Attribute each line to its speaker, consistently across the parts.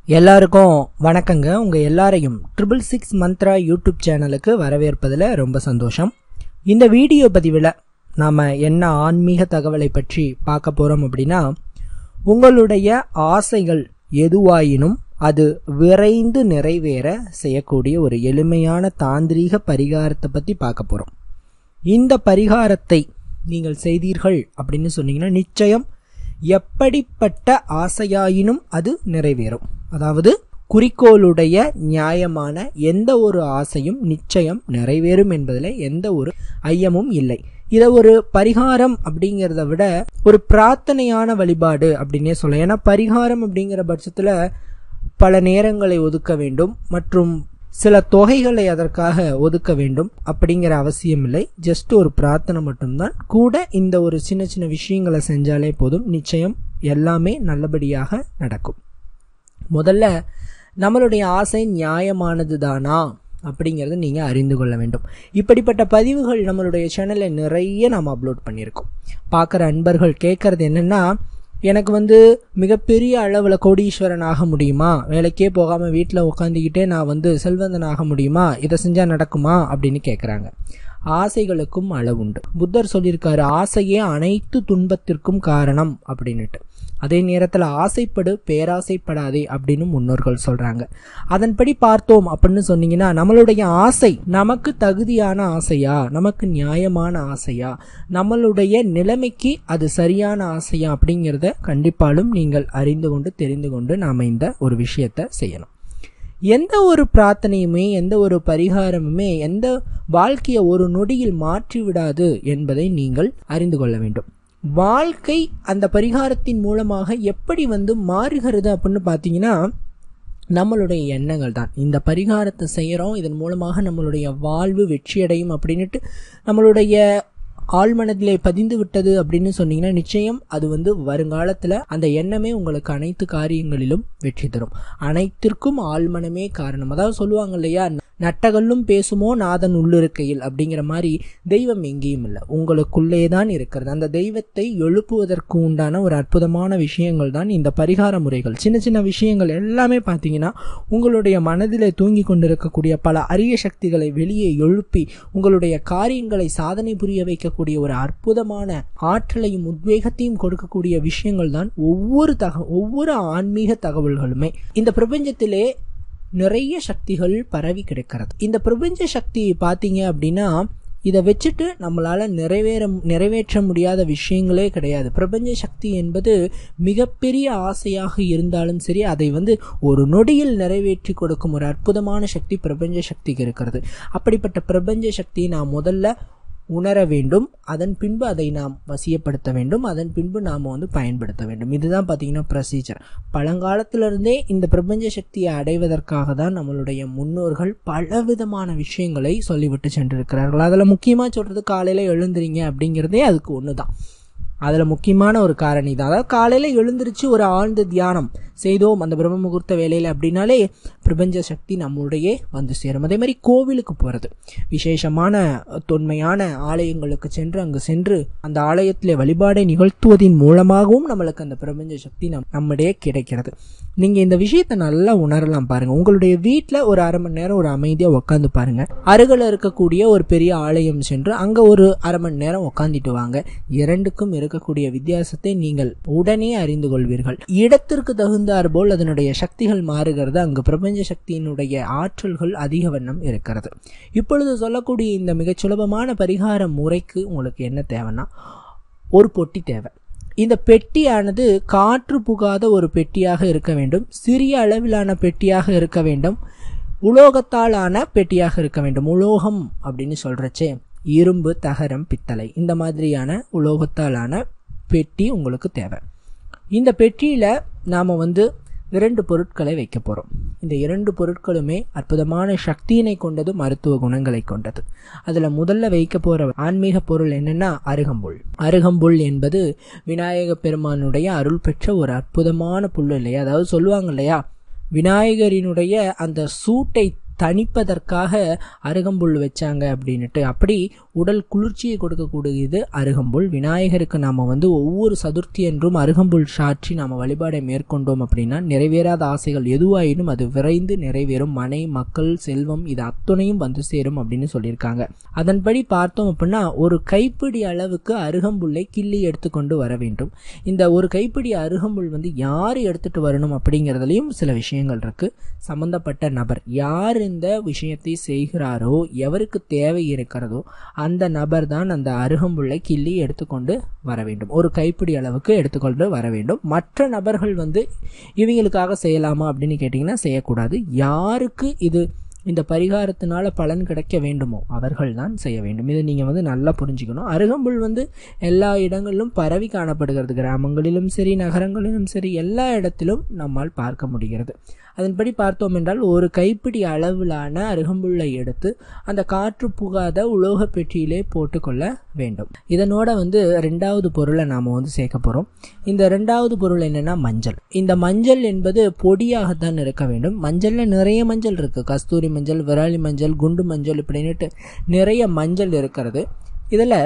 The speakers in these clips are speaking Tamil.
Speaker 1: எல்லாருக்கும் வணக்கங்க உங்கள் எல்லாரையும் ட்ரிபிள் சிக்ஸ் மந்த்ரா யூடியூப் சேனலுக்கு வரவேற்பதில் ரொம்ப சந்தோஷம் இந்த வீடியோ பதிவில் நாம் என்ன ஆன்மீக தகவலை பற்றி பார்க்க போகிறோம் அப்படின்னா உங்களுடைய ஆசைகள் எதுவாயினும் அது விரைந்து நிறைவேற செய்யக்கூடிய ஒரு எளிமையான தாந்திரீக பரிகாரத்தை பற்றி பார்க்க போகிறோம் இந்த பரிகாரத்தை நீங்கள் செய்தீர்கள் அப்படின்னு சொன்னீங்கன்னா நிச்சயம் எப்படிப்பட்ட ஆசையாயினும் அது நிறைவேறும் அதாவது குறிக்கோளுடைய நியாயமான எந்த ஒரு ஆசையும் நிச்சயம் நிறைவேறும் என்பதில் எந்த ஒரு ஐயமும் இல்லை இதை ஒரு பரிகாரம் அப்படிங்கிறத விட ஒரு பிரார்த்தனையான வழிபாடு அப்படின்னே சொல்லலாம் ஏன்னா பரிகாரம் அப்படிங்கிற பட்சத்தில் பல நேரங்களை ஒதுக்க வேண்டும் மற்றும் சில தொகைகளை அதற்காக ஒதுக்க வேண்டும் அப்படிங்கிற அவசியம் இல்லை ஜஸ்ட் ஒரு பிரார்த்தனை மட்டும்தான் கூட இந்த ஒரு சின்ன சின்ன விஷயங்களை செஞ்சாலே போதும் நிச்சயம் எல்லாமே நல்லபடியாக நடக்கும் முதல்ல நம்மளுடைய ஆசை நியாயமானது தானா அப்படிங்கிறத நீங்கள் அறிந்து கொள்ள வேண்டும் இப்படிப்பட்ட பதிவுகள் நம்மளுடைய சேனலில் நிறைய நாம் அப்லோட் பண்ணியிருக்கோம் பார்க்குற அன்பர்கள் கேட்குறது என்னென்னா எனக்கு வந்து மிகப்பெரிய அளவில் கோடீஸ்வரன் ஆக முடியுமா வேலைக்கே போகாமல் வீட்டில் உட்காந்துக்கிட்டே நான் வந்து செல்வந்தன் ஆக முடியுமா இதை செஞ்சால் நடக்குமா அப்படின்னு கேட்குறாங்க ஆசைகளுக்கும் அளவுண்டு புத்தர் சொல்லியிருக்காரு ஆசையே அனைத்து துன்பத்திற்கும் காரணம் அப்படின்னுட்டு அதே நேரத்தில் ஆசைப்படு பேராசைப்படாதே அப்படின்னு முன்னோர்கள் சொல்றாங்க அதன்படி பார்த்தோம் அப்படின்னு சொன்னீங்கன்னா நம்மளுடைய ஆசை நமக்கு தகுதியான ஆசையா நமக்கு நியாயமான ஆசையா நம்மளுடைய நிலைமைக்கு அது சரியான ஆசையா அப்படிங்கிறத கண்டிப்பாலும் நீங்கள் அறிந்து கொண்டு தெரிந்து கொண்டு நாம் இந்த ஒரு விஷயத்த செய்யணும் எந்த ஒரு பிரார்த்தனையுமே எந்த ஒரு பரிகாரமுமே எந்த வாழ்க்கையை ஒரு நொடியில் மாற்றி விடாது என்பதை நீங்கள் அறிந்து கொள்ள வேண்டும் வாழ்க்கை அந்த பரிகாரத்தின் மூலமாக எப்படி வந்து மாறுகிறது அப்படின்னு பார்த்தீங்கன்னா நம்மளுடைய எண்ணங்கள் தான் இந்த பரிகாரத்தை செய்கிறோம் இதன் மூலமாக நம்மளுடைய வாழ்வு வெற்றியடையும் அப்படின்ட்டு நம்மளுடைய ஆழ்மனதிலே பதிந்து விட்டது அப்படின்னு சொன்னீங்கன்னா நிச்சயம் அது வந்து வருங்காலத்தில் அந்த எண்ணமே உங்களுக்கு அனைத்து காரியங்களிலும் வெற்றி தரும் அனைத்திற்கும் ஆழ்மனமே காரணம் அதாவது சொல்லுவாங்க இல்லையா நட்டகல்லும் பேசுமோ நாதன் உள்ளிருக்கையில் அப்படிங்கிற மாதிரி தெய்வம் எங்கேயும் இல்லை உங்களுக்குள்ளே தான் இருக்கிறது அந்த தெய்வத்தை எழுப்புவதற்கு உண்டான ஒரு அற்புதமான விஷயங்கள் தான் இந்த பரிகார முறைகள் சின்ன சின்ன விஷயங்கள் எல்லாமே பார்த்தீங்கன்னா உங்களுடைய மனதிலே தூங்கி கொண்டிருக்கக்கூடிய பல அரிய சக்திகளை வெளியே எழுப்பி உங்களுடைய காரியங்களை சாதனை புரிய வைக்கக்கூடிய ஒரு அற்புதமான ஆற்றலையும் உத்வேகத்தையும் கொடுக்கக்கூடிய விஷயங்கள் தான் ஒவ்வொரு தக ஒவ்வொரு ஆன்மீக தகவல்களுமே இந்த பிரபஞ்சத்திலே நிறைய சக்திகள் பரவி கிடக்கிறது இந்த பிரபஞ்ச சக்தி பார்த்தீங்க அப்படின்னா இதை வச்சுட்டு நம்மளால் நிறைவேற நிறைவேற்ற முடியாத விஷயங்களே கிடையாது பிரபஞ்ச சக்தி என்பது மிகப்பெரிய ஆசையாக இருந்தாலும் சரி அதை வந்து ஒரு நொடியில் நிறைவேற்றி கொடுக்கும் ஒரு அற்புதமான சக்தி பிரபஞ்ச சக்திக்கு இருக்கிறது அப்படிப்பட்ட பிரபஞ்ச சக்தியை நான் முதல்ல உணர வேண்டும் அதன் பின்பு அதை நாம் வசியப்படுத்த வேண்டும் அதன் பின்பு நாம் வந்து பயன்படுத்த வேண்டும் இதுதான் பார்த்தீங்கன்னா ப்ரொசீஜர் பழங்காலத்திலிருந்தே இந்த பிரபஞ்ச சக்தியை அடைவதற்காக தான் நம்மளுடைய முன்னோர்கள் பலவிதமான விஷயங்களை சொல்லிவிட்டு சென்றிருக்கிறார்கள் அதில் முக்கியமாக சொல்கிறது காலையில் எழுந்துறீங்க அப்படிங்கிறதே அதுக்கு ஒன்று தான் அதில் முக்கியமான ஒரு காரணி தான் அதாவது காலையில் எழுந்திருச்சு ஒரு ஆழ்ந்த தியானம் செய்தோம் அந்த பிரம்ம முகூர்த்த வேலையில் அப்படின்னாலே பிரபஞ்ச சக்தி நம்மளுடைய வந்து சேரும் அதே மாதிரி கோவிலுக்கு போகிறது விசேஷமான தொன்மையான ஆலயங்களுக்கு சென்று அங்கு சென்று அந்த ஆலயத்தில் வழிபாடை நிகழ்த்துவதன் மூலமாகவும் நம்மளுக்கு அந்த பிரபஞ்ச சக்தி நம் நம்மிடையே கிடைக்கிறது நீங்கள் இந்த விஷயத்தை நல்லா உணரலாம் பாருங்க உங்களுடைய வீட்டில் ஒரு அரை மணி நேரம் ஒரு அமைதியாக உட்காந்து பாருங்க அருகில் இருக்கக்கூடிய ஒரு பெரிய ஆலயம் சென்று அங்கே ஒரு அரை மணி நேரம் உட்காந்துட்டு வாங்க இரண்டுக்கும் இருக்கக்கூடிய வித்தியாசத்தை நீங்கள் உடனே அறிந்து கொள்வீர்கள் இடத்திற்கு தகுந்தார் போல் அதனுடைய சக்திகள் மாறுகிறது அங்கு பிரபஞ்ச சக்தியினுடைய ஆற்றல்கள் அதிக வண்ணம் இருக்கிறது இப்பொழுது சொல்லக்கூடிய இந்த மிகச் சுலபமான பரிகார முறைக்கு உங்களுக்கு என்ன தேவைன்னா ஒரு பொட்டி தேவை இந்த பெட்டியானது காற்று புகாத ஒரு பெட்டியாக இருக்க வேண்டும் சிறிய அளவிலான பெட்டியாக இருக்க வேண்டும் உலோகத்தால் ஆன பெட்டியாக இருக்க வேண்டும் உலோகம் அப்படின்னு சொல்றச்சே இரும்பு தகரம் பித்தளை இந்த மாதிரியான உலோகத்தாலான பெட்டி உங்களுக்கு தேவை இந்த பெட்டியில் நாம் வந்து இரண்டு பொருட்களை வைக்க போகிறோம் இந்த இரண்டு பொருட்களுமே அற்புதமான சக்தியினை கொண்டது மருத்துவ குணங்களை கொண்டது அதில் முதல்ல வைக்க போகிற ஆன்மீக பொருள் என்னென்னா அருகம்புல் அருகம்புல் என்பது விநாயக பெருமானுடைய அருள் பெற்ற ஒரு அற்புதமான புல் இல்லையா அதாவது சொல்லுவாங்க இல்லையா விநாயகரினுடைய அந்த சூட்டை தணிப்பதற்காக அருகம்புல் வச்சாங்க அப்படின்னுட்டு அப்படி உடல் குளிர்ச்சியை கொடுக்கக்கூடியது அருகம்புல் விநாயகருக்கு நாம் வந்து ஒவ்வொரு சதுர்த்தி என்றும் அருகம்புல் சாற்றி நாம் வழிபாடை மேற்கொண்டோம் அப்படின்னா நிறைவேறாத ஆசைகள் எதுவாயினும் அது விரைந்து நிறைவேறும் மனை மக்கள் செல்வம் இது அத்துணையும் வந்து சேரும் அப்படின்னு சொல்லியிருக்காங்க அதன்படி பார்த்தோம் அப்படின்னா ஒரு கைப்பிடி அளவுக்கு அருகம்புல்லை கிள்ளி எடுத்துக்கொண்டு வர வேண்டும் இந்த ஒரு கைப்பிடி அருகம்புல் வந்து யார் எடுத்துட்டு வரணும் அப்படிங்கிறதுலையும் சில விஷயங்கள் இருக்கு சம்பந்தப்பட்ட நபர் யார் இந்த விஷயத்தை செய்கிறாரோ எவருக்கு தேவை இருக்கிறதோ அந்த நபர் தான் அந்த அருகம்புல்லை கிள்ளி எடுத்துக்கொண்டு வர வேண்டும் ஒரு கைப்பிடி அளவுக்கு எடுத்துக்கொண்டு வர வேண்டும் மற்ற நபர்கள் வந்து இவங்களுக்காக செய்யலாமா அப்படின்னு கேட்டிங்கன்னா செய்யக்கூடாது யாருக்கு இது இந்த பரிகாரத்தினால பலன் கிடைக்க வேண்டுமோ அவர்கள் தான் செய்ய வேண்டும் இதை நீங்கள் வந்து நல்லா புரிஞ்சுக்கணும் அருகம்புல் வந்து எல்லா இடங்களிலும் பரவி காணப்படுகிறது கிராமங்களிலும் சரி நகரங்களிலும் சரி எல்லா இடத்திலும் நம்மால் பார்க்க முடிகிறது அதன்படி பார்த்தோம் என்றால் ஒரு கைப்பிடி அளவிலான அருகம்புல்லை எடுத்து அந்த காற்று புகாத உலோக பெட்டியிலே போட்டுக்கொள்ள வேண்டும் இதனோட வந்து ரெண்டாவது பொருளை நாம் வந்து சேர்க்க போகிறோம் இந்த ரெண்டாவது பொருள் என்னன்னா மஞ்சள் இந்த மஞ்சள் என்பது பொடியாகத்தான் இருக்க வேண்டும் மஞ்சளில் நிறைய மஞ்சள் இருக்குது கஸ்தூரி மஞ்சள் விராலி மஞ்சள் குண்டு மஞ்சள் இப்படின்னுட்டு நிறைய மஞ்சள் இருக்கிறது இதில்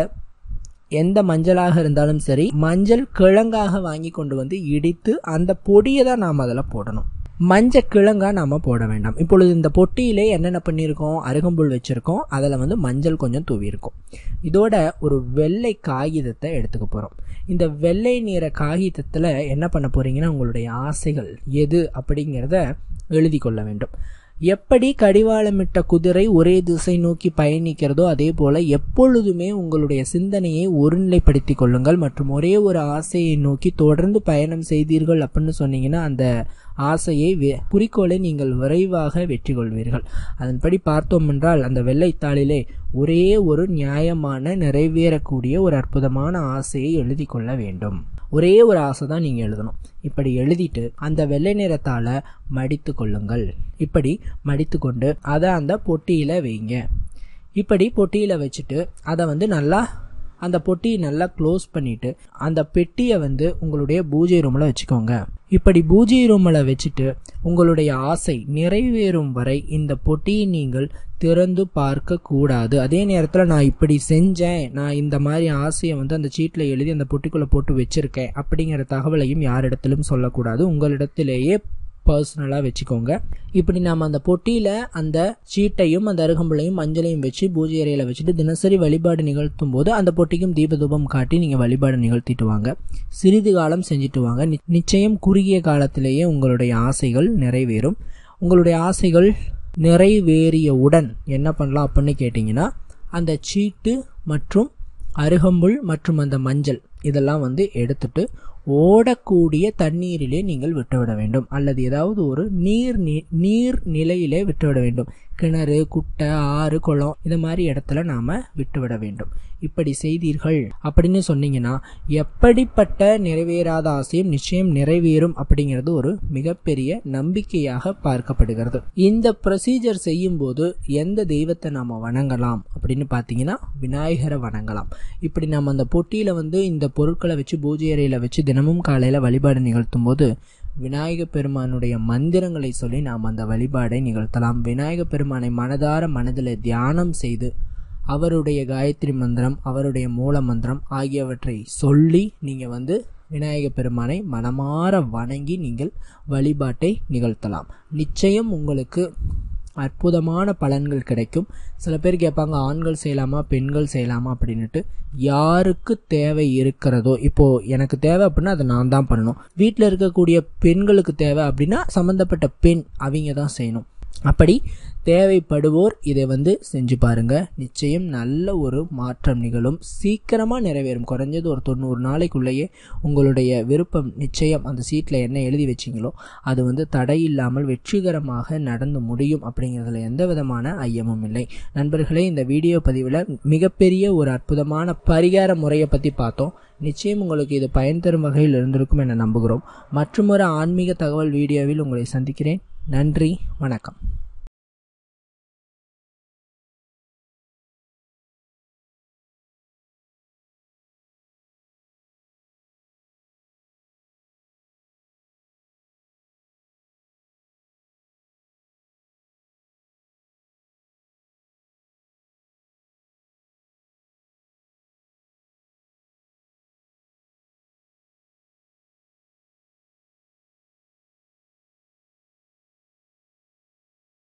Speaker 1: எந்த மஞ்சளாக இருந்தாலும் சரி மஞ்சள் கிழங்காக வாங்கி கொண்டு வந்து இடித்து அந்த பொடியை தான் நாம் அதில் போடணும் மஞ்சள் கிழங்கா நாம் போட வேண்டாம் இப்பொழுது இந்த பொட்டியிலே என்னென்ன பண்ணியிருக்கோம் அருகம்புல் வச்சுருக்கோம் அதில் வந்து மஞ்சள் கொஞ்சம் தூவியிருக்கோம் இதோட ஒரு வெள்ளை காகிதத்தை எடுத்துக்க போகிறோம் இந்த வெள்ளை நிற காகிதத்தில் என்ன பண்ண போகிறீங்கன்னா உங்களுடைய ஆசைகள் எது அப்படிங்கிறத எழுதி கொள்ள வேண்டும் எப்படி கடிவாளமிட்ட குதிரை ஒரே திசை நோக்கி பயணிக்கிறதோ அதே போல எப்பொழுதுமே உங்களுடைய சிந்தனையை ஒருநிலைப்படுத்திக் கொள்ளுங்கள் மற்றும் ஒரே ஒரு ஆசையை நோக்கி தொடர்ந்து பயணம் செய்தீர்கள் அப்படின்னு சொன்னீங்கன்னா அந்த ஆசையை குறிக்கோளை நீங்கள் விரைவாக வெற்றி கொள்வீர்கள் அதன்படி பார்த்தோம் என்றால் அந்த வெள்ளைத்தாளிலே ஒரே ஒரு நியாயமான நிறைவேறக்கூடிய ஒரு அற்புதமான ஆசையை எழுதி கொள்ள வேண்டும் ஒரே ஒரு ஆசை தான் நீங்கள் எழுதணும் இப்படி எழுதிட்டு அந்த வெள்ளை நிறத்தால் மடித்து கொள்ளுங்கள் இப்படி மடித்து கொண்டு அதை அந்த பொட்டியில் வைங்க இப்படி பொட்டியில் வச்சுட்டு அதை வந்து நல்லா அந்த பொட்டியை நல்லா க்ளோஸ் பண்ணிட்டு அந்த பெட்டியை வந்து உங்களுடைய பூஜை ரூமில் வச்சுக்கோங்க இப்படி பூஜை ரூமில் வச்சுட்டு உங்களுடைய ஆசை நிறைவேறும் வரை இந்த பொட்டியை நீங்கள் திறந்து பார்க்க கூடாது அதே நேரத்தில் நான் இப்படி செஞ்சேன் நான் இந்த மாதிரி ஆசையை வந்து அந்த சீட்டில் எழுதி அந்த பொட்டிக்குள்ளே போட்டு வச்சிருக்கேன் அப்படிங்கிற தகவலையும் யாரிடத்திலும் சொல்லக்கூடாது உங்களிடத்திலேயே பர்சனலாக வச்சுக்கோங்க இப்படி நாம் அந்த பொட்டியில் அந்த சீட்டையும் அந்த அருகம்புளையும் மஞ்சளையும் வச்சு பூஜை அறையில் வச்சுட்டு தினசரி வழிபாடு நிகழ்த்தும் போது அந்த பொட்டிக்கும் தீபதூபம் காட்டி நீங்கள் வழிபாடு நிகழ்த்திட்டு வாங்க சிறிது காலம் செஞ்சுட்டு வாங்க நிச்சயம் குறுகிய காலத்திலேயே உங்களுடைய ஆசைகள் நிறைவேறும் உங்களுடைய ஆசைகள் நிறைவேறியவுடன் என்ன பண்ணலாம் அப்படின்னு கேட்டிங்கன்னா அந்த சீட்டு மற்றும் அருகம்புல் மற்றும் அந்த மஞ்சள் இதெல்லாம் வந்து எடுத்துட்டு ஓடக்கூடிய தண்ணீரிலே நீங்கள் விட்டுவிட வேண்டும் அல்லது ஏதாவது ஒரு நீர் நீர் நிலையிலே விட்டுவிட வேண்டும் கிணறு குட்டை ஆறு குளம் இது மாதிரி இடத்துல நாம விட்டுவிட வேண்டும் இப்படி செய்தீர்கள் அப்படின்னு சொன்னீங்கன்னா எப்படிப்பட்ட நிறைவேறாத ஆசையும் நிச்சயம் நிறைவேறும் அப்படிங்கிறது ஒரு மிகப்பெரிய நம்பிக்கையாக பார்க்கப்படுகிறது இந்த ப்ரொசீஜர் செய்யும் போது எந்த தெய்வத்தை நாம வணங்கலாம் அப்படின்னு பார்த்தீங்கன்னா விநாயகரை வணங்கலாம் இப்படி நம்ம அந்த பொட்டியில வந்து இந்த பொருட்களை வச்சு பூஜை அறையில வச்சு தினமும் காலையில வழிபாடு நிகழ்த்தும் போது விநாயக பெருமானுடைய மந்திரங்களை சொல்லி நாம் அந்த வழிபாடை நிகழ்த்தலாம் விநாயக பெருமானை மனதார மனதில் தியானம் செய்து அவருடைய காயத்ரி மந்திரம் அவருடைய மூல மந்திரம் ஆகியவற்றை சொல்லி நீங்கள் வந்து விநாயக பெருமானை மனமாற வணங்கி நீங்கள் வழிபாட்டை நிகழ்த்தலாம் நிச்சயம் உங்களுக்கு அற்புதமான பலன்கள் கிடைக்கும் சில பேர் கேட்பாங்க ஆண்கள் செய்யலாமா பெண்கள் செய்யலாமா அப்படின்னுட்டு யாருக்கு தேவை இருக்கிறதோ இப்போ எனக்கு தேவை அப்படின்னா அதை நான் தான் பண்ணணும் வீட்டில் இருக்கக்கூடிய பெண்களுக்கு தேவை அப்படின்னா சம்மந்தப்பட்ட பெண் அவங்க தான் செய்யணும் அப்படி தேவைப்படுவோர் இதை வந்து செஞ்சு பாருங்க நிச்சயம் நல்ல ஒரு மாற்றம் நிகழும் சீக்கிரமாக நிறைவேறும் குறைஞ்சது ஒரு தொண்ணூறு நாளைக்குள்ளேயே உங்களுடைய விருப்பம் நிச்சயம் அந்த சீட்டில் என்ன எழுதி வச்சிங்களோ அது வந்து தடை இல்லாமல் வெற்றிகரமாக நடந்து முடியும் அப்படிங்கிறதுல எந்த விதமான ஐயமும் இல்லை நண்பர்களே இந்த வீடியோ பதிவில் மிகப்பெரிய ஒரு அற்புதமான பரிகார முறையை பற்றி பார்த்தோம் நிச்சயம் உங்களுக்கு இது பயன் தரும் வகையில் இருந்திருக்கும் என நம்புகிறோம் மற்றும் ஒரு ஆன்மீக தகவல் வீடியோவில் உங்களை சந்திக்கிறேன் நன்றி வணக்கம்